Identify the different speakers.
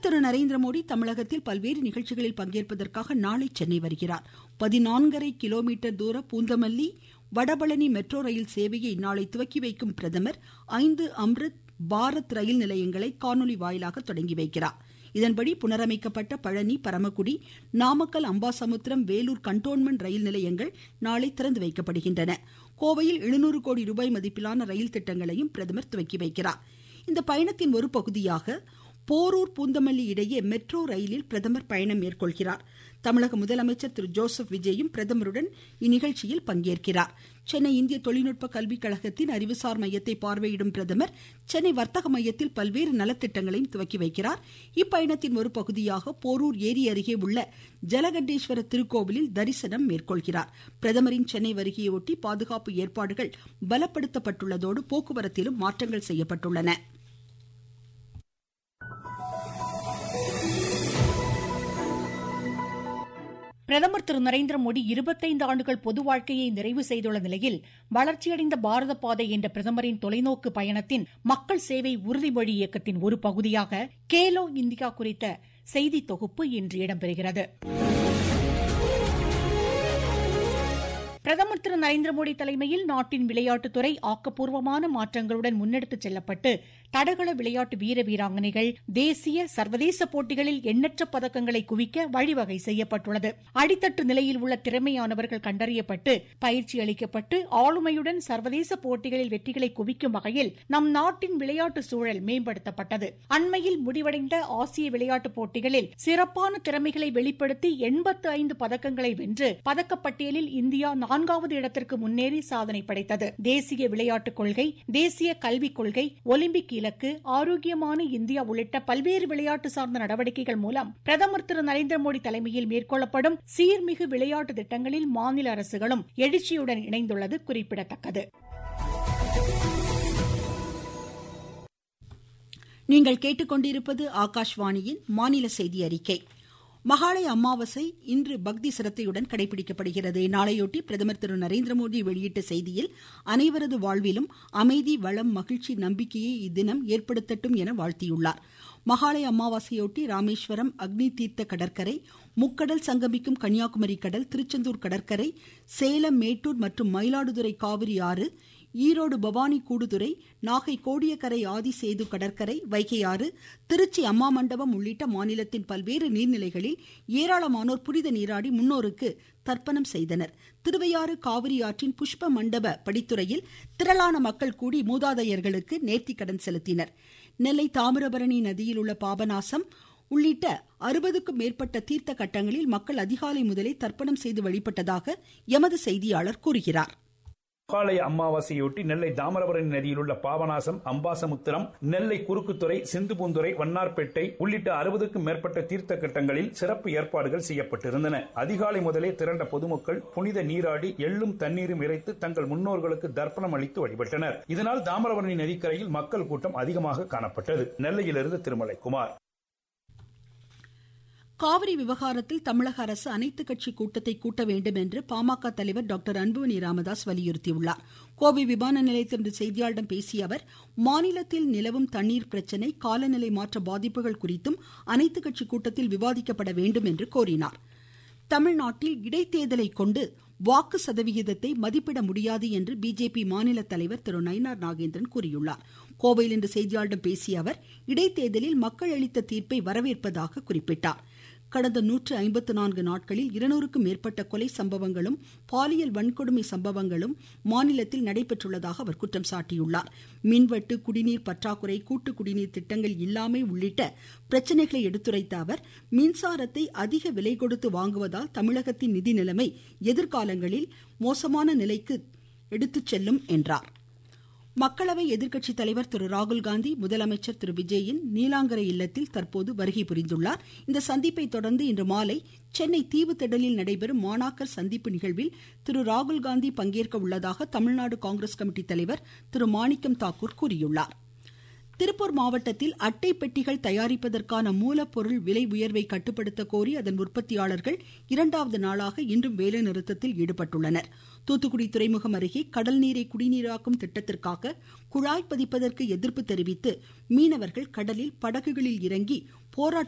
Speaker 1: திரு நரேந்திர மோடி தமிழகத்தில் பல்வேறு நிகழ்ச்சிகளில் பங்கேற்பதற்காக நாளை சென்னை வருகிறார் பதினான்கரை கிலோமீட்டர் தூர பூந்தமல்லி வடபழனி மெட்ரோ ரயில் சேவையை நாளை துவக்கி வைக்கும் பிரதமர் ஐந்து அம்ரித் பாரத் ரயில் நிலையங்களை காணொலி வாயிலாக தொடங்கி வைக்கிறார் இதன்படி புனரமைக்கப்பட்ட பழனி பரமக்குடி நாமக்கல் அம்பாசமுத்திரம் வேலூர் கண்டோன்மெண்ட் ரயில் நிலையங்கள் நாளை திறந்து வைக்கப்படுகின்றன கோவையில் எழுநூறு கோடி ரூபாய் மதிப்பிலான ரயில் திட்டங்களையும் பிரதமர் துவக்கி வைக்கிறார் இந்த பயணத்தின் ஒரு பகுதியாக போரூர் பூந்தமல்லி இடையே மெட்ரோ ரயிலில் பிரதமர் பயணம் மேற்கொள்கிறார் தமிழக முதலமைச்சர் திரு ஜோசப் விஜயும் பிரதமருடன் இந்நிகழ்ச்சியில் பங்கேற்கிறார் சென்னை இந்திய தொழில்நுட்ப கல்விக் கழகத்தின் அறிவுசார் மையத்தை பார்வையிடும் பிரதமர் சென்னை வர்த்தக மையத்தில் பல்வேறு நலத்திட்டங்களையும் துவக்கி வைக்கிறார் இப்பயணத்தின் ஒரு பகுதியாக போரூர் ஏரி அருகே உள்ள ஜலகண்டேஸ்வர திருக்கோவிலில் தரிசனம் மேற்கொள்கிறார் பிரதமரின் சென்னை வருகையொட்டி பாதுகாப்பு ஏற்பாடுகள் பலப்படுத்தப்பட்டுள்ளதோடு போக்குவரத்திலும் மாற்றங்கள் செய்யப்பட்டுள்ளன
Speaker 2: பிரதமர் திரு நரேந்திர மோடி இருபத்தைந்து ஆண்டுகள் பொது வாழ்க்கையை நிறைவு செய்துள்ள நிலையில் வளர்ச்சியடைந்த பாரத பாதை என்ற பிரதமரின் தொலைநோக்கு பயணத்தின் மக்கள் சேவை உறுதிமொழி இயக்கத்தின் ஒரு பகுதியாக கேலோ இந்தியா குறித்த செய்தி தொகுப்பு இன்று இடம்பெறுகிறது பிரதமர் திரு நரேந்திர மோடி தலைமையில் நாட்டின் விளையாட்டுத்துறை ஆக்கப்பூர்வமான மாற்றங்களுடன் முன்னெடுத்துச் செல்லப்பட்டு தடகள விளையாட்டு வீர வீராங்கனைகள் தேசிய சர்வதேச போட்டிகளில் எண்ணற்ற பதக்கங்களை குவிக்க வழிவகை செய்யப்பட்டுள்ளது அடித்தட்டு நிலையில் உள்ள திறமையானவர்கள் கண்டறியப்பட்டு பயிற்சி அளிக்கப்பட்டு ஆளுமையுடன் சர்வதேச போட்டிகளில் வெற்றிகளை குவிக்கும் வகையில் நம் நாட்டின் விளையாட்டு சூழல் மேம்படுத்தப்பட்டது அண்மையில் முடிவடைந்த ஆசிய விளையாட்டுப் போட்டிகளில் சிறப்பான திறமைகளை வெளிப்படுத்தி எண்பத்து ஐந்து பதக்கங்களை வென்று பதக்கப்பட்டியலில் இந்தியா நான்காவது இடத்திற்கு முன்னேறி சாதனை படைத்தது தேசிய விளையாட்டுக் கொள்கை தேசிய கல்விக் கொள்கை ஒலிம்பிக் இலக்கு ஆரோக்கியமான இந்தியா உள்ளிட்ட பல்வேறு விளையாட்டு சார்ந்த நடவடிக்கைகள் மூலம் பிரதமர் திரு நரேந்திர மோடி தலைமையில் மேற்கொள்ளப்படும் சீர்மிகு விளையாட்டு திட்டங்களில் மாநில அரசுகளும் எழுச்சியுடன் இணைந்துள்ளது குறிப்பிடத்தக்கது
Speaker 1: நீங்கள் கேட்டுக்கொண்டிருப்பது ஆகாஷ்வாணியின் மாநில செய்தி அறிக்கை மகாளய அமாவாசை இன்று பக்தி சிரத்தையுடன் கடைபிடிக்கப்படுகிறது இந்நாளையொட்டி பிரதமர் திரு நரேந்திர மோடி வெளியிட்ட செய்தியில் அனைவரது வாழ்விலும் அமைதி வளம் மகிழ்ச்சி நம்பிக்கையை இத்தினம் ஏற்படுத்தட்டும் என வாழ்த்தியுள்ளார் மகாலய அமாவாசையொட்டி ராமேஸ்வரம் அக்னி தீர்த்த கடற்கரை முக்கடல் சங்கமிக்கும் கன்னியாகுமரி கடல் திருச்செந்தூர் கடற்கரை சேலம் மேட்டூர் மற்றும் மயிலாடுதுறை காவிரி ஆறு ஈரோடு பவானி கூடுதுறை நாகை கோடியக்கரை ஆதிசேது கடற்கரை வைகை ஆறு திருச்சி அம்மா மண்டபம் உள்ளிட்ட மாநிலத்தின் பல்வேறு நீர்நிலைகளில் ஏராளமானோர் புனித நீராடி முன்னோருக்கு தர்ப்பணம் செய்தனர் திருவையாறு காவிரி ஆற்றின் புஷ்ப மண்டப படித்துறையில் திரளான மக்கள் கூடி மூதாதையர்களுக்கு நேர்த்திக்கடன் செலுத்தினர் நெல்லை தாமிரபரணி நதியில் உள்ள பாபநாசம் உள்ளிட்ட அறுபதுக்கும் மேற்பட்ட தீர்த்த கட்டங்களில் மக்கள் அதிகாலை முதலே தர்ப்பணம் செய்து வழிபட்டதாக எமது செய்தியாளர் கூறுகிறார்
Speaker 3: மகாலய அமாவாசையொட்டி நெல்லை தாமிரபரணி நதியில் உள்ள பாபநாசம் அம்பாசமுத்திரம் நெல்லை குறுக்குத்துறை சிந்துபூந்துறை வண்ணார்பேட்டை உள்ளிட்ட அறுபதுக்கும் மேற்பட்ட தீர்த்த கட்டங்களில் சிறப்பு ஏற்பாடுகள் செய்யப்பட்டிருந்தன அதிகாலை முதலே திரண்ட பொதுமக்கள் புனித நீராடி எள்ளும் தண்ணீரும் இறைத்து தங்கள் முன்னோர்களுக்கு தர்ப்பணம் அளித்து வழிபட்டனர் இதனால் தாமிரபரணி நதிக்கரையில் மக்கள் கூட்டம் அதிகமாக காணப்பட்டது நெல்லையிலிருந்து திருமலை குமார்
Speaker 1: காவிரி விவகாரத்தில் தமிழக அரசு அனைத்து கட்சி கூட்டத்தை கூட்ட வேண்டும் என்று பாமக தலைவர் டாக்டர் அன்புமணி ராமதாஸ் வலியுறுத்தியுள்ளார் கோவை விமான நிலையத்தில் இன்று செய்தியாளர்களிடம் பேசிய அவர் மாநிலத்தில் நிலவும் தண்ணீர் பிரச்சினை காலநிலை மாற்ற பாதிப்புகள் குறித்தும் அனைத்து கட்சி கூட்டத்தில் விவாதிக்கப்பட வேண்டும் என்று கோரினார் தமிழ்நாட்டில் இடைத்தேர்தலை கொண்டு வாக்கு சதவிகிதத்தை மதிப்பிட முடியாது என்று பிஜேபி மாநில தலைவர் திரு நயினார் நாகேந்திரன் கூறியுள்ளார் கோவையில் இன்று செய்தியாளர்களிடம் பேசிய அவர் இடைத்தேர்தலில் மக்கள் அளித்த தீர்ப்பை வரவேற்பதாக குறிப்பிட்டார் கடந்த நூற்று ஐம்பத்து நான்கு நாட்களில் இருநூறுக்கும் மேற்பட்ட கொலை சம்பவங்களும் பாலியல் வன்கொடுமை சம்பவங்களும் மாநிலத்தில் நடைபெற்றுள்ளதாக அவர் குற்றம் சாட்டியுள்ளார் மின்வெட்டு குடிநீர் பற்றாக்குறை கூட்டு குடிநீர் திட்டங்கள் இல்லாமை உள்ளிட்ட பிரச்சனைகளை எடுத்துரைத்த அவர் மின்சாரத்தை அதிக விலை கொடுத்து வாங்குவதால் தமிழகத்தின் நிதி நிலைமை எதிர்காலங்களில் மோசமான நிலைக்கு எடுத்துச் செல்லும் என்றார் மக்களவை எதிர்க்கட்சித் தலைவர் திரு ராகுல்காந்தி முதலமைச்சர் திரு விஜயின் நீலாங்கரை இல்லத்தில் தற்போது வருகை புரிந்துள்ளார் இந்த சந்திப்பை தொடர்ந்து இன்று மாலை சென்னை தீவுத்திடலில் நடைபெறும் மாணாக்கர் சந்திப்பு நிகழ்வில் திரு ராகுல்காந்தி பங்கேற்க உள்ளதாக தமிழ்நாடு காங்கிரஸ் கமிட்டி தலைவர் திரு மாணிக்கம் தாக்கூர் கூறியுள்ளார் திருப்பூர் மாவட்டத்தில் அட்டை பெட்டிகள் தயாரிப்பதற்கான மூலப்பொருள் விலை உயர்வை கட்டுப்படுத்த கோரி அதன் உற்பத்தியாளர்கள் இரண்டாவது நாளாக இன்றும் வேலைநிறுத்தத்தில் ஈடுபட்டுள்ளனர் தூத்துக்குடி துறைமுகம் அருகே கடல் நீரை குடிநீராக்கும் திட்டத்திற்காக குழாய் பதிப்பதற்கு எதிர்ப்பு தெரிவித்து மீனவர்கள் கடலில் படகுகளில் இறங்கி போராட்டம்